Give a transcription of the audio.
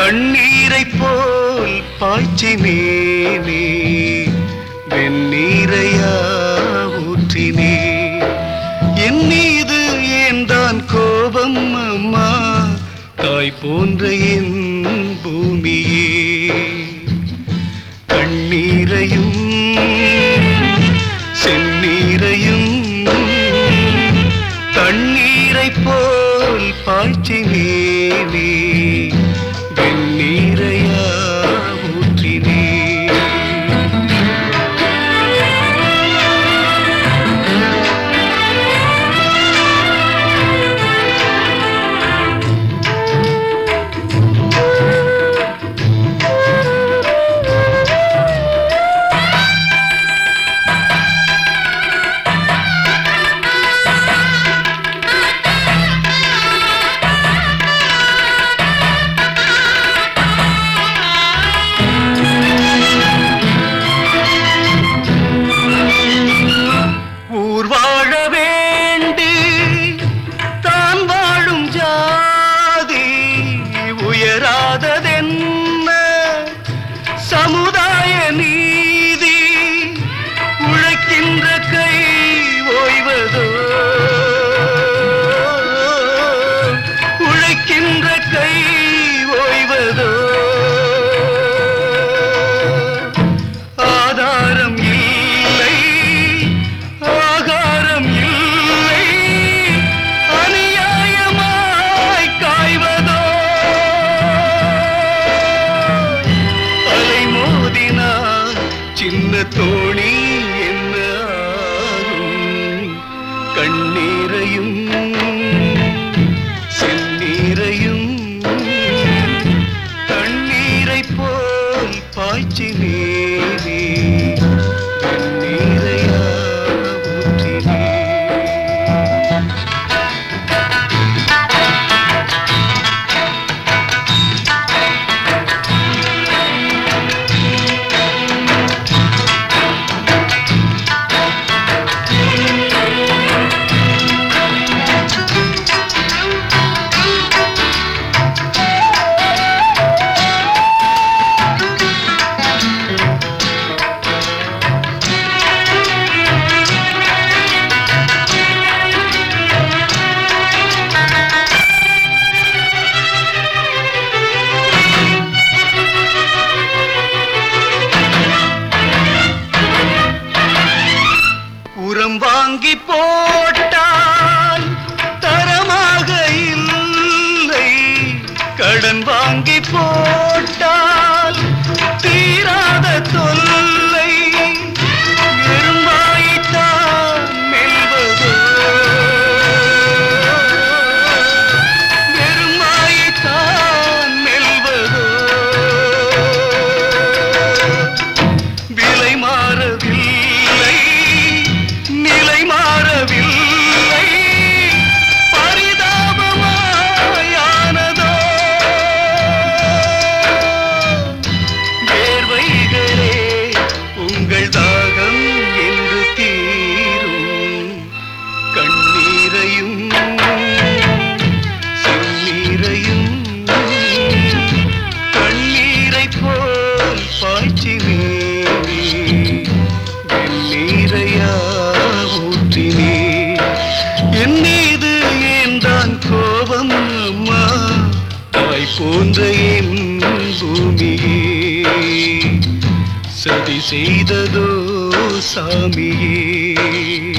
கண்ணீரை போல் பாய்ச்சினேனே வெந்நீரையா ஊற்றினே என் மீது ஏன் தான் கோபம் அம்மா தாய் போன்ற என் பூமியே கண்ணீரையும் செந்நீரையும் தண்ணீரை போல் பாய்ச்சினேனே வெந்நீரையா ஊற்றினே ஊர் வாழ வேண்டி தான் வாழும் ஜாதி உயராததென்ன சமுதாய நீதி உழைக்கின்ற கை ஓய்வதோ உழைக்கின்ற கை ஓய்வதோ ஆதாரம் இல்லை ஆகாரம் இல்லை அநியாயமாய் காய்வதோ அலை மோதினால் சின்ன தோணி என்ன ஆகும் கண்ணீரையும் செந்நீரையும் தண்ணீரை போல் பாய்ச்சினேனே வெந்நீரையா ஊற்றினே உரம் வாங்கி போட்டால் தரமாக இல்லை கடன் வாங்கி போட்டால் தீராத தொல்லை எறும்பாய்த்தான் மெல்வதோ எறும்பாய்த்தான் மெல்வதோ விலை மாறவில்லை நிலை மாறவில்லை பரிதாபமாயானதோ வேர்வைகளே உங்கள் தாகம் என்று தீரும் கண்ணீரையும் செந்நீரையும் கண்ணீரை போல் பாய்ச்சினே வெந்நீரையா ஊற்றினே என் மீது ஏன் தான் கோபம் அம்மா தாய் போன்ற என் பூமியே சதி செய்ததோ சாமியே